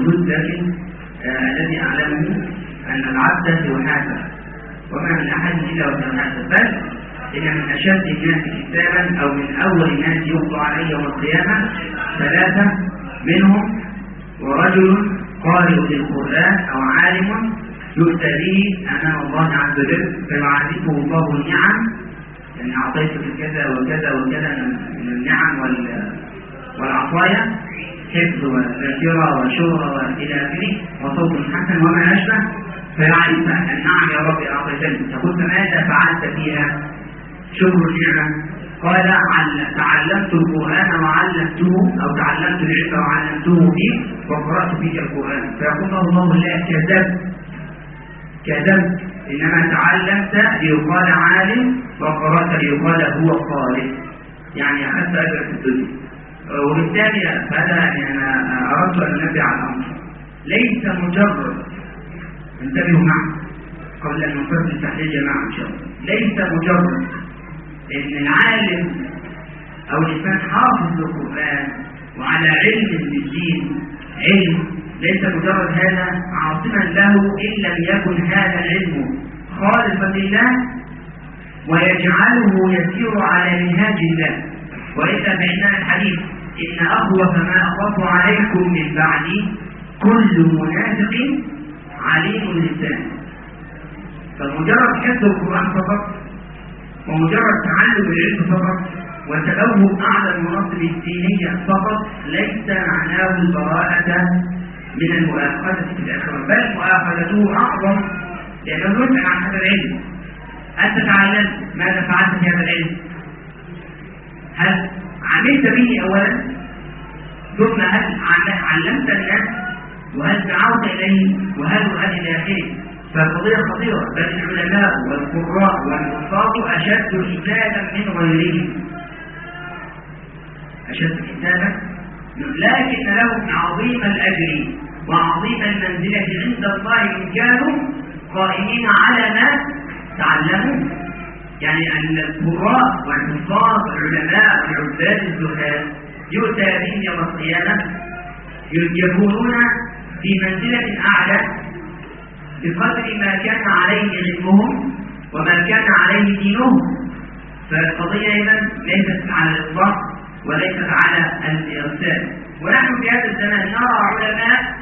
موجود لكن آه الذي أعلمه أن العبد يحاسب وما من أحد إلا وسيحاسب بل إن من أشد الناس كتابا أو من أول الناس يقضى عليه يوم القيامة ثلاثة منهم ورجل قارئ للقرآن أو عالم يؤتى به أمام الله عز وجل فيعاتبه الله النعم يعني أعطيتك كذا وكذا وكذا من النعم والعطايا حفظ وذاكرة وشهرة وإلى آخره وصوت حسن وما أشبه فيعرف النعم يا رب أعطيتني تقول فماذا فعلت فيها شكر النعمة قال تعلمت القرآن وعلمته أو تعلمت العلم وعلمته فيك وقرأت فيك القرآن فيقول الله لا كذبت كذبت إنما تعلمت ليقال عالم وقرأت ليقال هو قارئ يعني أخذت أجر في الدنيا وبالتالي هذا يعني أنا أردت أن أنبه على الأمر ليس مجرد انتبهوا معي قبل أن ننفذ التحليل جماعة إن شاء الله ليس مجرد ان العالم او الانسان حافظ للقران وعلى علم بالدين علم ليس مجرد هذا عاصما له ان لم يكن هذا العلم خالصا لله ويجعله يسير على منهاج الله والا فان الحديث ان اخوف ما اخاف عليكم من بعدي كل منافق عليم اللسان فمجرد حفظ القران فقط ومجرد تعلم العلم فقط وتبوء أعلى المناصب الدينية فقط ليس معناه البراءة من المؤاخذة في الآخرة بل مؤاخذته أعظم لأنه يسأل عن هذا العلم أنت تعلمت ماذا فعلت في هذا العلم؟ هل عملت به أولا ثم هل علمت الناس وهل دعوت إليه وهل وهل إلى آخره فالقضية خطيرة بل العلماء والقراء والحفاظ أشد حسابا من غيرهم أشد حسابا لكن لهم عظيم الأجر وعظيم المنزلة عند الله إن كانوا قائمين على ما تعلموا يعني أن القراء والحفاظ والعلماء والعباد الزهاد يؤتى بهم يوم القيامة يكونون في منزلة أعلى بقدر ما كان عليه علمهم وما كان عليه دينهم فالقضية إذا ليست على الإطلاق وليست على الإرسال ونحن في هذا الزمان نرى علماء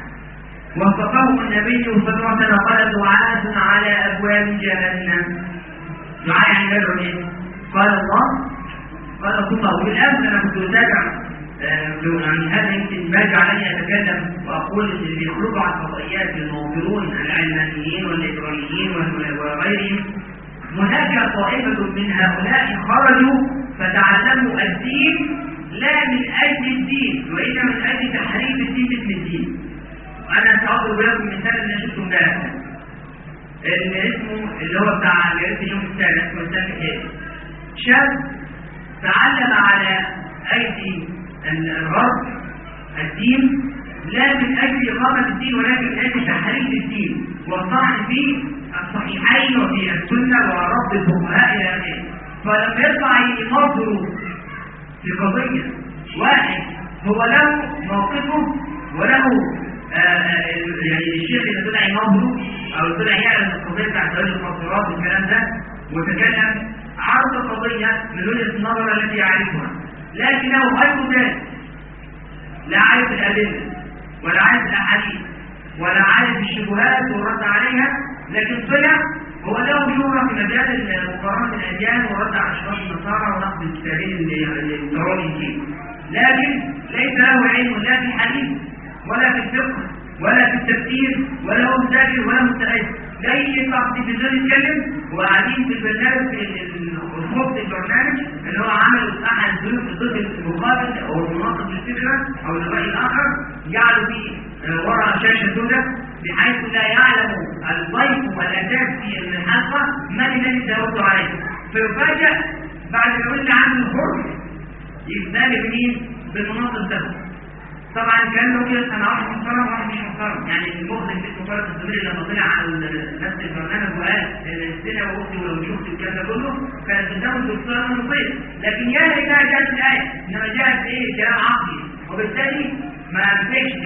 وصفهم النبي صلى الله عليه وسلم قال دعاة على أبواب جهنم دعاء عند العلم قال الله قال ثم وبالأمس أنا كنت أتابع يعني هذا يمكن ما جعلني اتكلم واقول اللي بيخرجوا على الفضائيات الموفرون العلمانيين والليبراليين وغيرهم هناك طائفه من هؤلاء خرجوا فتعلموا الدين لا من اجل الدين وانما من اجل تحريف الدين باسم الدين انا ساضرب لكم مثال اللي شفته امبارح اللي اسمه اللي هو بتاع جريده اليوم الثاني اسمه الثاني شاب تعلم على ايدي الغرب الدين لا من أجل إقامة الدين ولكن من أجل تحريف الدين والطعن في الصحيحين وفي السنة ورد الفقهاء إلى آخره فلما يطلع ينظروا في قضية واحد هو له موقفه وله آه يعني الشيخ اللي طلع ينظره أو طلع يعلم القضية بتاعت رجل المنصورات والكلام ده وتكلم عرض القضية من وجهة النظر التي يعرفها لكنه غير ذلك لا عارف الأدلة ولا عارف الأحاديث ولا عارف الشبهات والرد عليها لكن طلع هو له يورا في مجال مقارنة الأديان ورد على أشخاص النصارى ونقد الكتابين اللي يقرون فيه لكن ليس له علم لا في الحديث ولا في الفقه ولا في التفسير ولا هو مذاكر ولا مستعد جاي يطلع في التلفزيون يتكلم وقاعدين في البرنامج في خط البرنامج اللي هو عمل احد الظروف ضد المقابل او المناقض للفكره او الراي الاخر جعلوا فيه وراء شاشه سوداء بحيث لا يعلم الضيف والاساس في الحلقه من الذي سيرد عليه فيفاجأ بعد ما قلنا عنه الحر يتبالغ مين بالمناقض ده طبعا كان له كده انا واحد محترم وواحد مش محترم يعني المخرج في مقارنه الزميل لما طلع على نفس البرنامج وقال السنه واختي ولو مش اختي والكلام ده كله كانت قدامه الدكتوره المصير لكن يا ريتها جت الايه انما جاءت ايه كلام عقلي وبالتالي ما مسكش كلام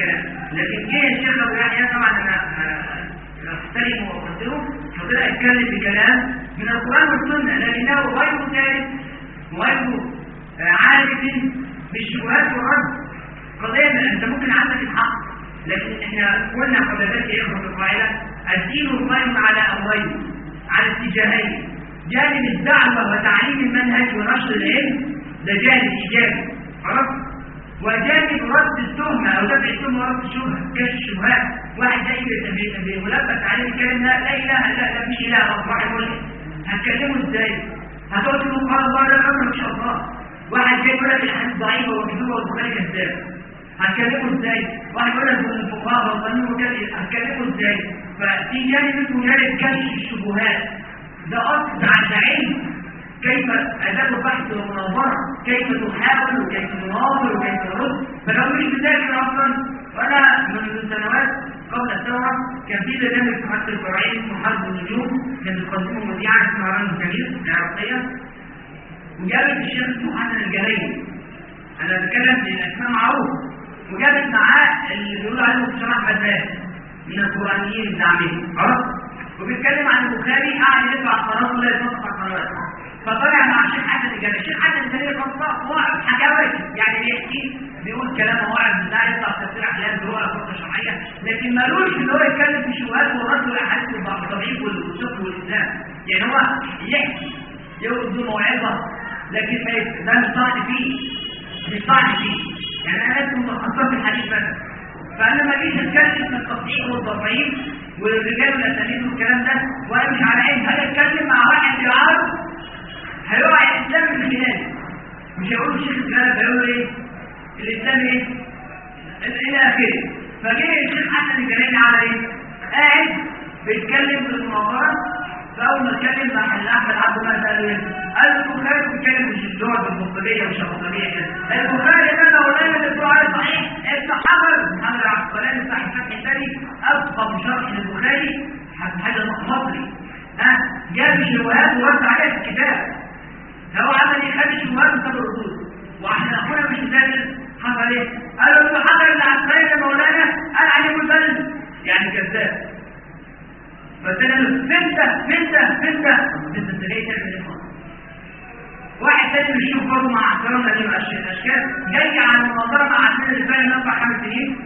لكن جه الشيخ ابو يحيى طبعا انا آه، احترمه واقدره فطلع يتكلم بكلام من القران والسنه لكنه غير ثالث وغير آه، عارف بالشبهات والرد قضيه انت ممكن عندك الحق لكن احنا قلنا قبل ذلك يا اخوه القاعده الدين قائم على امرين على اتجاهين جانب الدعوه وتعليم المنهج ونشر العلم ده جانب ايجابي عرفت وجانب رد التهمة أو دفع التهمة ورد الشبهة كشف الشبهات واحد جاي بملبس عليه الكلام لا لا إله إلا لا فيش إله الله واحد يقول هتكلمه إزاي؟ هتقول له قال الله لا أمر إن شاء الله واحد جاي يقول لك الحديث ضعيف ومكذوب والبخاري كذاب هتكلمه إزاي؟ واحد يقول لك الفقهاء والظنين كذا هتكلمه إزاي؟ ففي جانب اسمه جانب كشف الشبهات ده أصل ده علم كيف أداة بحث ومناظرة كيف تحاول وكيف تناظر وكيف ترد فلو مش بذاكر أصلا وأنا من سنوات قبل الثورة كان في برنامج في حق الفرعين محارب النجوم كان بيقدمه مذيعة اسمها رامي الجميل العراقية وجابت الشيخ اسمه حسن الجليل أنا بتكلم في الأسماء معروف وجابت معاه اللي بيقولوا عليه مستشار أحمد من القرآنيين الداعمين عرفت وبيتكلم عن البخاري قاعد يدفع قناه ولا يدفع قنوات فطلع مع الشيخ حسن الجلال الشيخ حسن الجلال خاصه واعظ حكاوي يعني بيحكي بيقول كلام واعظ بتاع يطلع تفسير احلام برؤى فرقه شرعيه لكن مالوش ان هو يتكلم في الشبهات والرد والاحاديث والتضعيف والشق والاسلام يعني هو يحكي يقول موعظه لكن ما ده مش طعن فيه مش طعن فيه يعني انا لازم متخصص في الحديث بس فانا ما جيش اتكلم في التصحيح والتضعيف والرجال والاسانيد والكلام ده وانا مش على عين هل اتكلم مع واحد بيعارض هيقع الاسلام من خلاله مش هيقولوا الشيخ الجلال هيقولوا ايه الاسلام ايه الى اخره فجه الشيخ حسن الجلالي على ايه قاعد بيتكلم في المناظره فاول ما اتكلم مع احمد عبد الله قال له ايه قال له البخاري بيتكلم مش الدور بالمصدريه مش الخطابيه كده البخاري ده مولانا اللي بتقول عليه صحيح ابن حجر محمد عبد السلام صاحب فتح الثاني افضل شرح للبخاري حاجه مصري ها جاب الشبهات ووزع عليها في الكتاب هو عمل ايه خد الشبهات وساب الردود وعشان اخونا مش مذاكر حصل ايه قال له ابن حجر اللي عسكري ده مولانا قال عليه ملبس يعني كذاب فقلت له من ده من ده من ده انت انت جاي تعمل ايه واحد تاني بيشوف برضه مع احترامنا ليه الاشكال جاي على المناظره مع السنه اللي فاتت اربع خمس سنين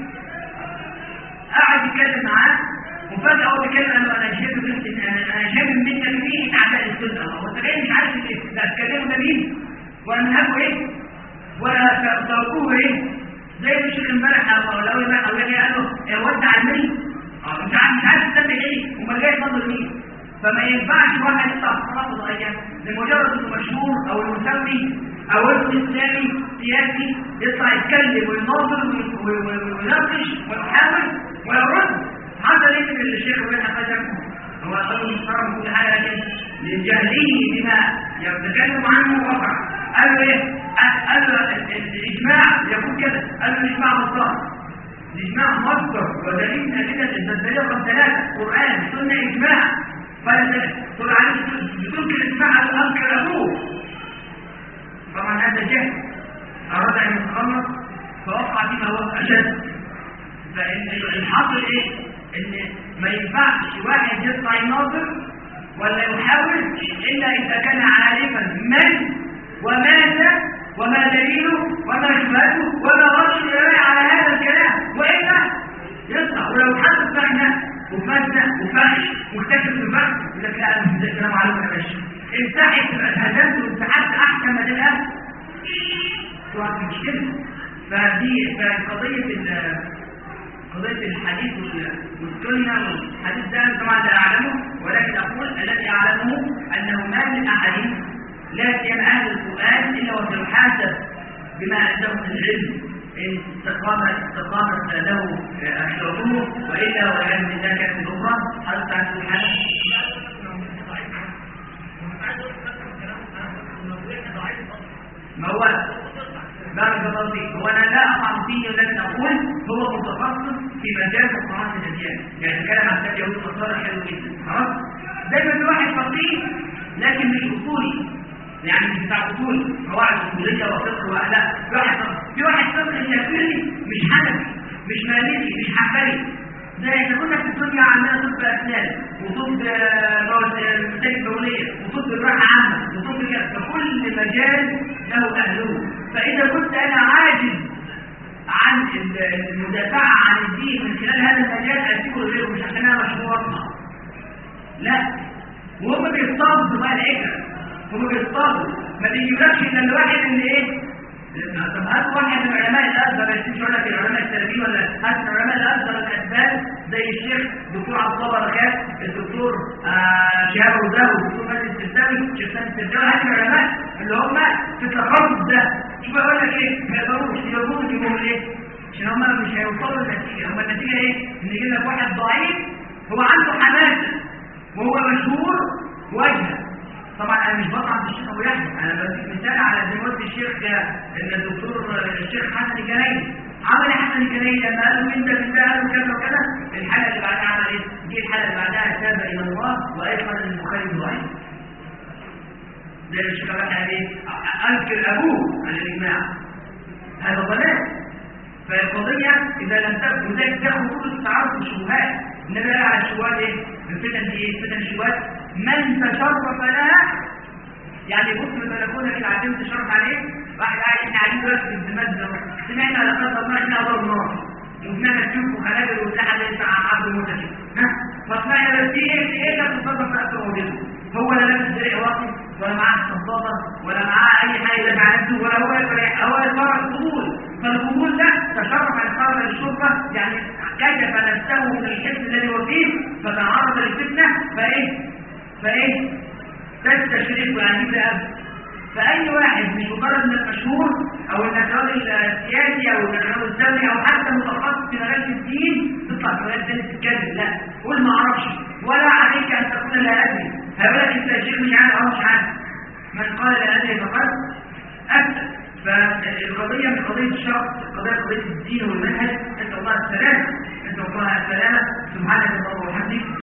قاعد يتكلم معاه وفجاه هو بيتكلم قال له انا شايف بنت انا شايف منك فيه اعداء السنه هو انت جاي مش عارف ايه ده اتكلموا ده مين ولا منهجه ايه ولا تركوه ايه زي الشيخ امبارح او لو امبارح او قال له ودع الملك اه مش عارف مش عارف تسمي ايه امال جاي تنظر مين فما ينفعش واحد يطلع في صلاه ضعيفه لمجرد انه مشهور او المسمي او اسم اسلامي سياسي يطلع يتكلم ويناظر ويناقش ويحاول ويرد حصل ايه من الشيخ ابن حجر هو قال محترم كل حاجه لكن لجهله بما يتكلم عنه وقع قال له ايه قال له الاجماع يقول كده قال له الاجماع مصدر الاجماع مصدر ودليل من ادله الدليل رقم ثلاثه قران سنه اجماع تقول عليه بتنكر الاجماع على انكر ابوه طبعا هذا جهل اراد ان يتخلص فوقع فيما هو اشد فالحاصل ايه ان ما ينفعش واحد يطلع يناظر ولا يحاول الا اذا كان عارفا من وماذا وما دليله وما شبهته وما رد العلماء على هذا الكلام والا يطلع ولو حد فهنا وفزع وفحش مكتشف في الفحش يقول لك لا انا مش الكلام عليكم يا باشا انسحب هزمت وانسحبت احسن ما تلقى تقعد مشكله فدي فقضيه قضية الحديث والسنة والحديث ده طبعا لا أعلمه ولكن أقول الذي أعلمه أنه ما من أحد لا سيما أهل القرآن إلا وسيحاسب بما عنده من العلم إن استقامت استقامت له أحشرته وإلا والعياذ بالله كانت الأخرى حدث عن سبحانه ما هو بارك الله فيك هو انا لا اقع فيه ولكن اقول هو متخصص في مجال مقارنه الاديان يعني الكلام عن النبي يهود النصارى حلو جدا خلاص دايما في واحد فقيه لكن مش اصولي يعني مش بتاع اصول قواعد اصوليه وفقه ولا في واحد في واحد فقه شافعي مش حنفي مش مالكي مش حنبلي زي احنا كنا في الدنيا عندنا طب اسنان وطب مساجد دوليه وطب جراحه عامه وطب كذا فكل مجال له اهله فاذا كنت انا عاجز عن المدافعه عن الدين من خلال هذا المجال اسيبه غيره مش عشان انا مشهور لا وهم بيصطادوا بقى العجله هم بيصطادوا ما بيجيبلكش الا الواحد اللي ايه طب هات واحد من علماء الازهر بس مش هقول لك العلماء السلفيين ولا هات من علماء الازهر الاسباب زي الشيخ دكتور عبد الله بركات الدكتور آه شهاب رزاوي الدكتور مجد السرساوي الشيخ سامي السرساوي هات العلماء اللي هم في التخصص ده شوف اقول لك ايه ما يقدروش يقولوا يقولوا ايه عشان هم مش هيوصلوا للنتيجه هم النتيجه ايه ان يجي لك واحد ضعيف هو عنده حماسه وهو مشهور وجهه طبعا انا مش بطعن في الشيخ ابو يحيى انا بديك مثال على زي ما قلت الشيخ ان الدكتور الشيخ حسن الجنايدي عمل حسن الجنايدي لما قال له انت انت قال له كذا وكذا الحلقه اللي بعدها عمل ايه؟ دي الحلقه اللي بعدها تاب الى الله وايقن ان البخاري ضعيف زي الشيخ ابو يحيى ايه؟ انكر ابوه عن الاجماع هذا ضلال فالقضيه اذا لم تكن ذلك تاخذ كل التعرض للشبهات النبي قال على الشبهات ايه؟ الفتن دي ايه؟ فتن الشبهات من تشرف لها يعني بص من البلكونه كده عايزين تشرف عليه واحد قاعد احنا قاعدين دلوقتي في الزمالك سمعنا على قدر الله احنا ضرب نار وسمعنا تشوف وخنابل وسلاح زي بتاع عبد الموتى ها فسمعنا بس ايه ايه ده بتتصرف في اكثر موجوده هو لا لابس درع واطي ولا معاه صباطه ولا معاه اي حاجه يدافع عن نفسه ولا هو يفرح هو يفرح القبول فالقبول ده تشرف عن قرار الشرطه يعني كشف نفسه من الحس الذي هو فيه فتعرض للفتنه فايه فايه تستشرف يعني ده فأي واحد مش مجرد انك مشهور او انك راجل سياسي او انك راجل دولي او حتى متخصص في مجال الدين تطلع في مجال الدين تتكلم لا قول ما اعرفش ولا عليك ان تقول لا ادري هيقول لك انت يا شيخ مش عارف او مش عارف من قال لا ادري فقد افتى فالقضيه من قضيه الشرع القضيه قضيه الدين والمنهج نسال الله السلامه نسال الله السلامه سبحانك اللهم وبحمدك